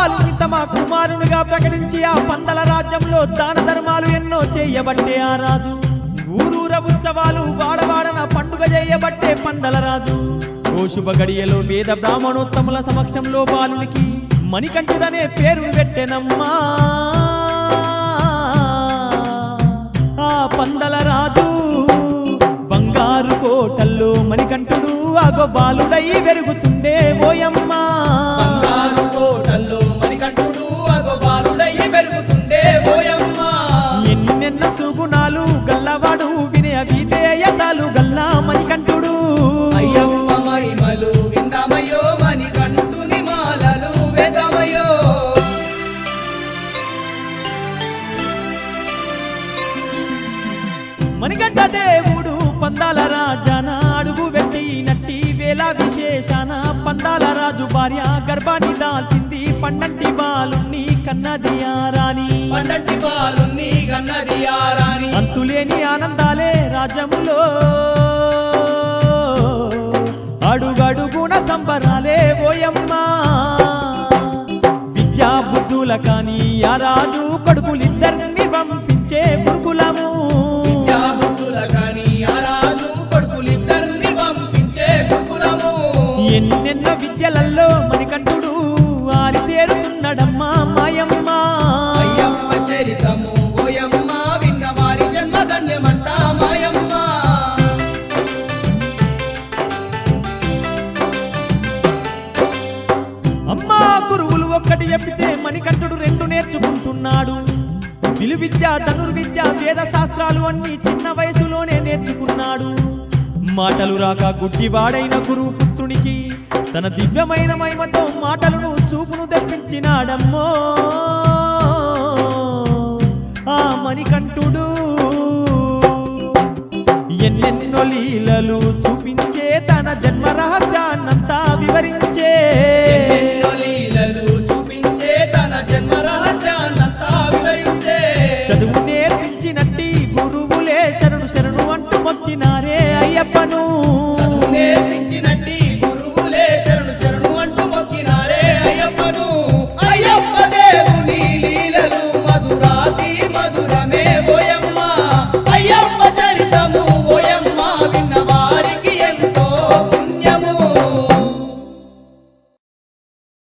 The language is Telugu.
బాలుని తమ కుమారునిగా ప్రకటించి ఆ పందల రాజ్యంలో దాన ధర్మాలు ఎన్నో చేయబట్టే ఆ రాజు ఊరూర ఉత్సవాలు వాడవాడన పండుగ చేయబట్టే పందల రాజు ఓ శుభ గడియలో వేద బ్రాహ్మణోత్తముల సమక్షంలో బాలునికి మణికంఠుడనే పేరు పెట్టెనమ్మా ఆ పందల రాజు బంగారు కోటల్లో మణికంఠుడు అగో బాలుడై వెరుగుతుండే ఓయమ్మా బంగారు కోటల్లో మణికంఠుడు అగో బాలుడై పెరుగుతుండే ఓయమ్మ ఎన్నెన్న సుగుణాలు గల్లవాడు వినయ విధేయతలు గల్లా మణికంఠుడు అయ్యప్ప మహిమలు విందమయో మణికంఠుని మాలలు వేదమయో మణికంఠ దేవుడు పందాల రాజాన అడుగు వెట్టి నట్టి వేల విశేషాన పందాల రాజు భార్య గర్భాన్ని దాల్చింది పండంటి బాలుణ్ణి కన్నది ఆ రాణి పండంటి బాలుని గన్నది ఆరాని అంతులేని ఆనందాలే రాజ్యములో అడుగడుగున సంబరాలే ఓయమ్మా విద్యా బుద్ధుల కాని ఆ రాజు కొడుకులిద్దరిని పంపించే గురుకులము విద్యాబుద్ధుల కాని ఆ రాజు కొడుకులిద్దరిని పంపించే గురుకులము ఎన్నెన్నో విద్యలలో మణికంఠుడు ఆరితేరుతున్నాడమ్మా మాయమ్మ అయ్యప్ప చరితము ఓయమ్మ విన్న వారి జన్మ ధన్యమంట మాయమ్మ అమ్మా గురువులు ఒక్కటి చెప్పితే మణికంఠుడు రెండు నేర్చుకుంటున్నాడు విలు విద్య ధనుర్విద్య వేద శాస్త్రాలు అన్ని చిన్న వయసులోనే నేర్చుకున్నాడు మాటలు రాక గుడ్డివాడైన గురువు పుత్రునికి తన దివ్యమైన మహిమతో మాటలను చూపును తెప్పించినాడమ్మో ఆ మణికంఠుడు ఎన్నెన్నో లీలలు చూపించే తన జన్మ రహస్యాన్నంతా వివరించి